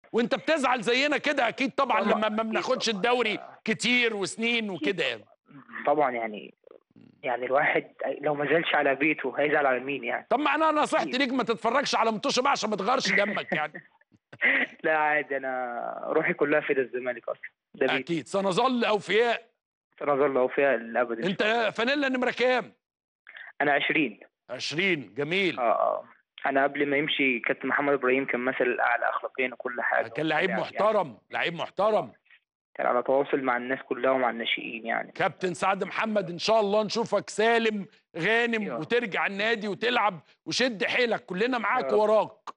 وانت بتزعل زينا كده اكيد طبعا طبعاً، لما ما أكيد بناخدش طبعاً. الدوري كتير وسنين وكده يعني طبعا يعني يعني الواحد لو ما زالش على بيته هيزعل على مين يعني طب ما انا نصيحتي ليك ما تتفرجش على مطوشه بقى عشان ما تغيرش دمك يعني لا عادي انا روحي كلها في الزمالك اصلا ده بيتي اكيد سنظل اوفياء سنظل اوفياء للابد إن شاء الله. انت فانيلا نمره كام انا 20 20 جميل اه اه انا قبل ما يمشي كابتن محمد ابراهيم كان مثل الاعلى اخلاقيا وكل حاجه كان لعيب يعني محترم لعيب محترم كان على تواصل مع الناس كلها ومع الناشئين يعني كابتن سعد محمد ان شاء الله نشوفك سالم غانم يا رب. وترجع النادي وتلعب وشد حيلك كلنا معاك يا رب. وراك